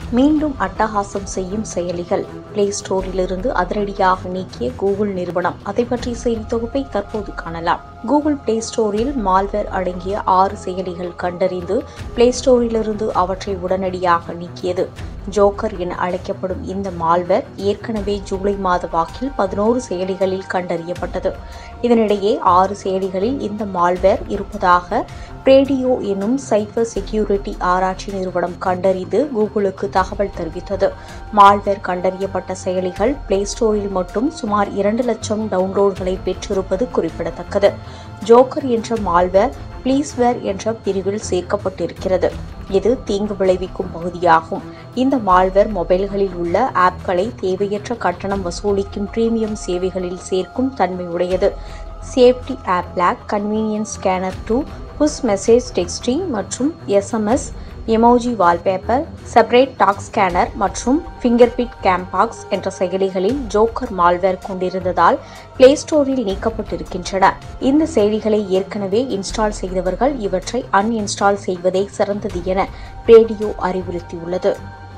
மீண்டும் அட்டகாசம் செய்யும் செயலிகள் பிளே ஸ்டோரிலிருந்து அதிரடியாக நீக்கிய கூகுள் நிறுவனம் அதை பற்றிய செய்தி தொகுப்பை தற்போது காணலாம் கூகுள் பிளே ஸ்டோரில் மால்வேர் அடங்கிய ஆறு செயலிகள் கண்டறிந்து பிளே ஸ்டோரிலிருந்து அவற்றை உடனடியாக நீக்கியது ஜோக்கர் என அழைக்கப்படும் இந்த மால்வேர் ஏற்கனவே ஜூலை மாத வாக்கில் பதினோரு செயலிகளில் கண்டறியப்பட்டது இதனிடையே ஆறு செயலிகளில் இந்த மால்வேர் இருப்பதாக பிரேடியோ என்னும் சைபர் செக்யூரிட்டி ஆராய்ச்சி நிறுவனம் கண்டறிந்து கூகுளுக்கு தகவல் தெரிவித்தது மால்வேர் கண்டறியப்பட்ட செயலிகள் பிளே ஸ்டோரில் மட்டும் சுமார் இரண்டு லட்சம் டவுன்லோட்களை பெற்றிருப்பது குறிப்பிடத்தக்கது ஜோக்கர் என்ற மால்வேர் ப்ளீஸ்வேர் என்ற பிரிவில் சேர்க்கப்பட்டிருக்கிறது இது தீங்கு விளைவிக்கும் பகுதியாகும் இந்த மால்வேர் மொபைல்களில் உள்ள ஆப்களை தேவையற்ற கட்டணம் வசூலிக்கும் பிரீமியம் சேவைகளில் சேர்க்கும் தன்மை உடையது safety app block convenience scanner two push message texting மற்றும் SMS emoji wallpaper separate doc scanner மற்றும் ஃபிங்கர் பிட் கேம்பாக்ஸ் என்ற செயலிகளில் ஜோக்கர் மால்வேர் கொண்டிருந்ததால் பிளே ஸ்டோரில் நீக்கப்பட்டிருக்கின்றன இந்த செயலிகளை ஏற்கனவே இன்ஸ்டால் செய்தவர்கள் இவற்றை அன்இன்ஸ்டால் செய்வதே சிறந்தது என ரேடியோ அறிவுறுத்தியுள்ளது